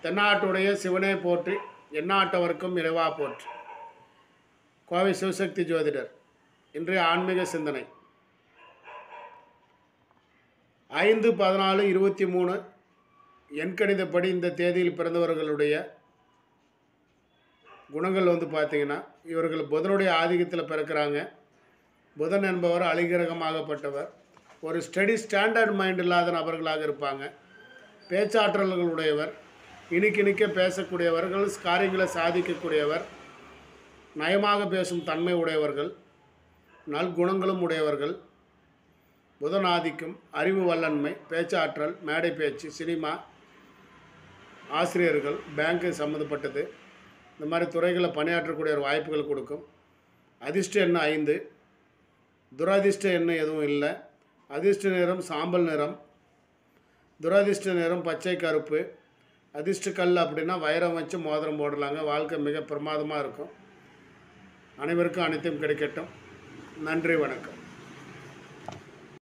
தென்னாட்டுடைய சிவனே போற்றி எந்நாட்டவர்க்கும் இறைவா போற்றி கோவை சிவசக்தி ஜோதிடர் இன்றைய ஆன்மீக சிந்தனை ஐந்து பதினாலு இருபத்தி மூணு எண்கணிதப்படி இந்த தேதியில் பிறந்தவர்களுடைய குணங்கள் வந்து பார்த்தீங்கன்னா இவர்கள் புதனுடைய ஆதிக்கத்தில் பிறக்கிறாங்க புதன் என்பவர் அலிகிரகமாகப்பட்டவர் ஒரு ஸ்டடி ஸ்டாண்டர்ட் மைண்ட் இல்லாத நபர்களாக இருப்பாங்க பேச்சாற்றல்கள் உடையவர் இனிக்கினிக்க பேசக்கூடியவர்கள் காரியங்களை சாதிக்கக்கூடியவர் நயமாக பேசும் தன்மை உடையவர்கள் நல்குணங்களும் உடையவர்கள் புதன் ஆதிக்கம் அறிவு வல்லன்மை பேச்சாற்றல் மேடை பேச்சு சினிமா ஆசிரியர்கள் பேங்க்கு சம்மந்தப்பட்டது இந்த மாதிரி துறைகளில் பணியாற்றக்கூடிய ஒரு வாய்ப்புகள் கொடுக்கும் அதிர்ஷ்ட எண்ணம் ஐந்து துரதிர்ஷ்ட எண்ணம் எதுவும் இல்லை அதிர்ஷ்ட நிறம் சாம்பல் நிறம் துரதிர்ஷ்ட நிறம் பச்சை கருப்பு அதிர்ஷ்ட கல் அப்படின்னா வைரம் வச்சு மோதிரம் போடலாங்க வாழ்க்கை மிக பிரமாதமாக இருக்கும் அனைவருக்கும் அனைத்தும் கிடைக்கட்டும் நன்றி வணக்கம்